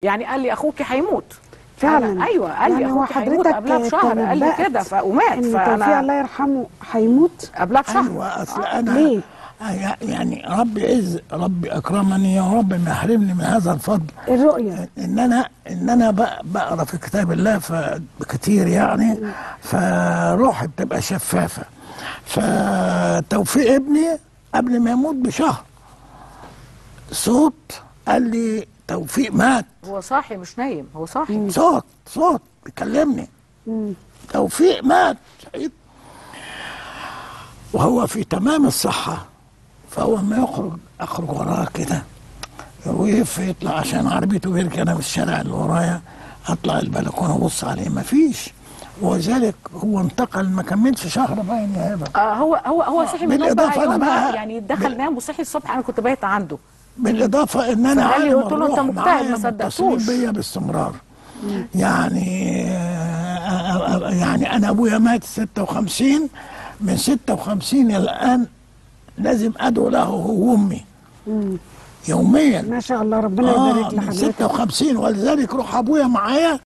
يعني قال لي اخوك هيموت فعلا أنا- ايوه قال لي يعني هو اخوك هيموت حضرتك قبلها بشهر قال لي تنبأت كده ف- ومات ان توفيق فانا الله يرحمه هيموت قبلها بشهر ايوه اصل انا ليه؟ أي- يعني ربي عز ربي اكرمني يا رب ما يحرمني من هذا الفضل الرؤيه ان انا ان انا بق- بقرا في كتاب الله ف- كتير يعني فروحي بتبقى شفافه فتوفيق ابني قبل ما يموت بشهر صوت قال لي توفيق مات هو صاحي مش نايم هو صاحي صوت صوت بيكلمني توفيق مات صحيت وهو في تمام الصحة فأول ما يخرج أخرج وراه كده ويقف يطلع عشان عربيته بيركن أنا في الشارع اللي ورايا أطلع البلكونة أبص عليه مفيش وذلك هو انتقل ما كملش شهر باين يا هبه آه هو هو هو صحي من النوم بالإضافة بقى أنا يومها بقى- يعني دخل بال- نام وصحي الصبح انا كنت بايت عنده بالاضافه ان انا فقال لي عالم قلت له أنت الروح مجتهد، معايا ما صدقتوش. متصلين بيا باستمرار يعني آه، آه، يعني انا ابويا مات 56 من 56 الى الان لازم ادعو له هو وامي يوميا ما شاء الله ربنا اه يبارك من لحضرتك 56 ولذلك روح ابويا معايا